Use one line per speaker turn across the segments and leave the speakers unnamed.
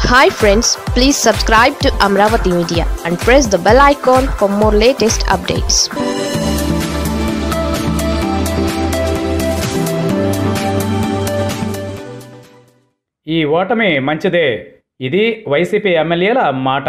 hi friends please subscribe to Amaravati media and press the bell icon for more latest updates
ఈ ఓటమి మంచిదే ఇది YCP ఎమ్మెల్యేల మాట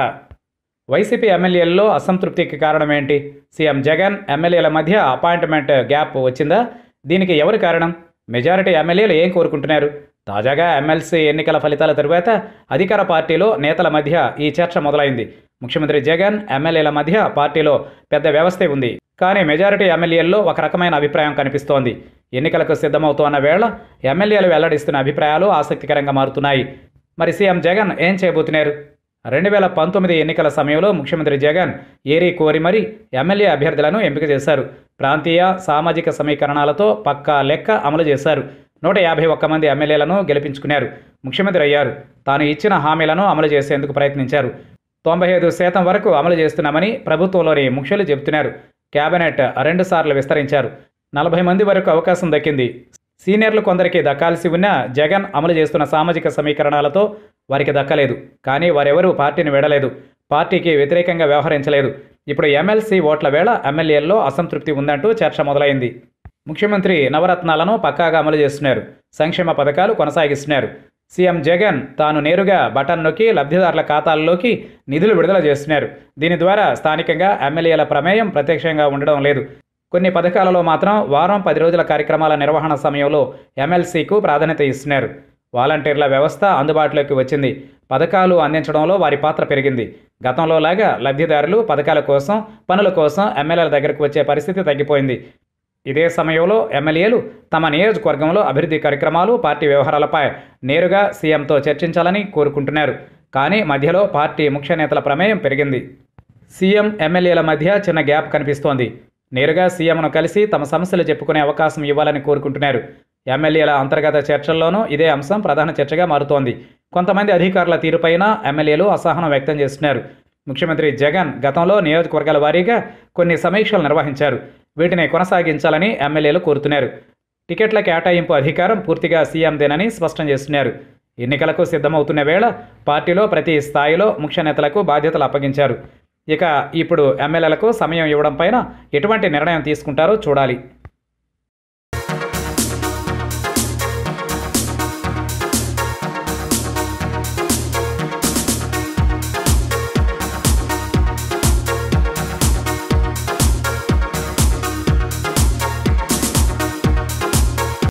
వైసీపీ ఎమ్మెల్యేల్లో అసంతృప్తికి కారణం ఏంటి సీఎం జగన్ ఎమ్మెల్యేల మధ్య అపాయింట్మెంట్ గ్యాప్ వచ్చిందా దీనికి ఎవరు కారణం మెజారిటీ ఎమ్మెల్యేలు ఏం కోరుకుంటున్నారు తాజాగా ఎమ్మెల్సీ ఎన్నికల ఫలితాల తరువాత అధికార పార్టీలో నేతల మధ్య ఈ చర్చ మొదలైంది ముఖ్యమంత్రి జగన్ ఎమ్మెల్యేల మధ్య పార్టీలో పెద్ద వ్యవస్థే ఉంది కానీ మెజారిటీ ఎమ్మెల్యేల్లో ఒక రకమైన అభిప్రాయం కనిపిస్తోంది ఎన్నికలకు సిద్ధమవుతోన్న వేళ ఎమ్మెల్యేలు వెల్లడిస్తున్న అభిప్రాయాలు ఆసక్తికరంగా మారుతున్నాయి మరి సీఎం జగన్ ఏం చేయబోతున్నారు రెండు వేల పంతొమ్మిది ఎన్నికల సమయంలో ముఖ్యమంత్రి జగన్ ఏరి కోరి మరీ ఎమ్మెల్యే అభ్యర్థులను ఎంపిక చేశారు ప్రాంతీయ సామాజిక సమీకరణాలతో పక్కా లెక్క అమలు చేశారు నూట యాభై ఒక్క మంది ఎమ్మెల్యేలను గెలిపించుకున్నారు ముఖ్యమంత్రి అయ్యారు తాను ఇచ్చిన హామీలను అమలు చేసేందుకు ప్రయత్నించారు తొంభై ఐదు శాతం వరకు అమలు చేస్తున్నామని ప్రభుత్వంలోని ముఖ్యులు చెబుతున్నారు కేబినెట్ రెండుసార్లు విస్తరించారు నలభై మంది వరకు అవకాశం దక్కింది సీనియర్లు కొందరికి దక్కాల్సి ఉన్న జగన్ అమలు చేస్తున్న సామాజిక సమీకరణాలతో వారికి దక్కలేదు కానీ వారెవరూ పార్టీని వీడలేదు పార్టీకి వ్యతిరేకంగా వ్యవహరించలేదు ఇప్పుడు ఎమ్మెల్సీ ఓట్ల వేళ ఎమ్మెల్యేల్లో అసంతృప్తి ఉందంటూ చర్చ మొదలైంది ముఖ్యమంత్రి నవరత్నాలను పక్కాగా అమలు చేస్తున్నారు సంక్షేమ పథకాలు కొనసాగిస్తున్నారు సీఎం జగన్ తాను నేరుగా బటన్ నొక్కి లబ్ధిదారుల ఖాతాల్లోకి నిధులు విడుదల చేస్తున్నారు దీని ద్వారా స్థానికంగా ఎమ్మెల్యేల ప్రమేయం ప్రత్యక్షంగా ఉండడం లేదు కొన్ని పథకాలలో మాత్రం వారం పది రోజుల కార్యక్రమాల నిర్వహణ సమయంలో ఎమ్మెల్సీకు ప్రాధాన్యత ఇస్తున్నారు వాలంటీర్ల వ్యవస్థ అందుబాటులోకి వచ్చింది పథకాలు అందించడంలో వారి పాత్ర పెరిగింది గతంలో లాగా లబ్ధిదారులు పథకాల కోసం పనుల కోసం ఎమ్మెల్యేల దగ్గరకు వచ్చే పరిస్థితి తగ్గిపోయింది ఇదే సమయంలో ఎమ్మెల్యేలు తమ నియోజకవర్గంలో అభివృద్ధి కార్యక్రమాలు పార్టీ వ్యవహారాలపై నేరుగా సీఎంతో చర్చించాలని కోరుకుంటున్నారు కానీ మధ్యలో పార్టీ ముఖ్య నేతల ప్రమేయం పెరిగింది సీఎం ఎమ్మెల్యేల మధ్య చిన్న గ్యాప్ కనిపిస్తోంది నేరుగా సీఎంను కలిసి తమ సమస్యలు చెప్పుకునే అవకాశం ఇవ్వాలని కోరుకుంటున్నారు ఎమ్మెల్యేల అంతర్గత చర్చల్లోనూ ఇదే అంశం ప్రధాన చర్చగా మారుతోంది కొంతమంది అధికారుల తీరుపైన ఎమ్మెల్యేలు అసహనం వ్యక్తం చేస్తున్నారు ముఖ్యమంత్రి జగన్ గతంలో నియోజకవర్గాల వారీగా కొన్ని సమీక్షలు నిర్వహించారు వీటిని కొనసాగించాలని ఎమ్మెల్యేలు కోరుతున్నారు టికెట్ల కేటాయింపు అధికారం పూర్తిగా సీఎందేనని స్పష్టం చేస్తున్నారు ఎన్నికలకు సిద్ధమవుతున్న వేళ పార్టీలో ప్రతి స్థాయిలో ముఖ్య నేతలకు బాధ్యతలు అప్పగించారు ఇక ఇప్పుడు ఎమ్మెల్యేలకు సమయం ఇవ్వడం పైన ఎటువంటి నిర్ణయం తీసుకుంటారో చూడాలి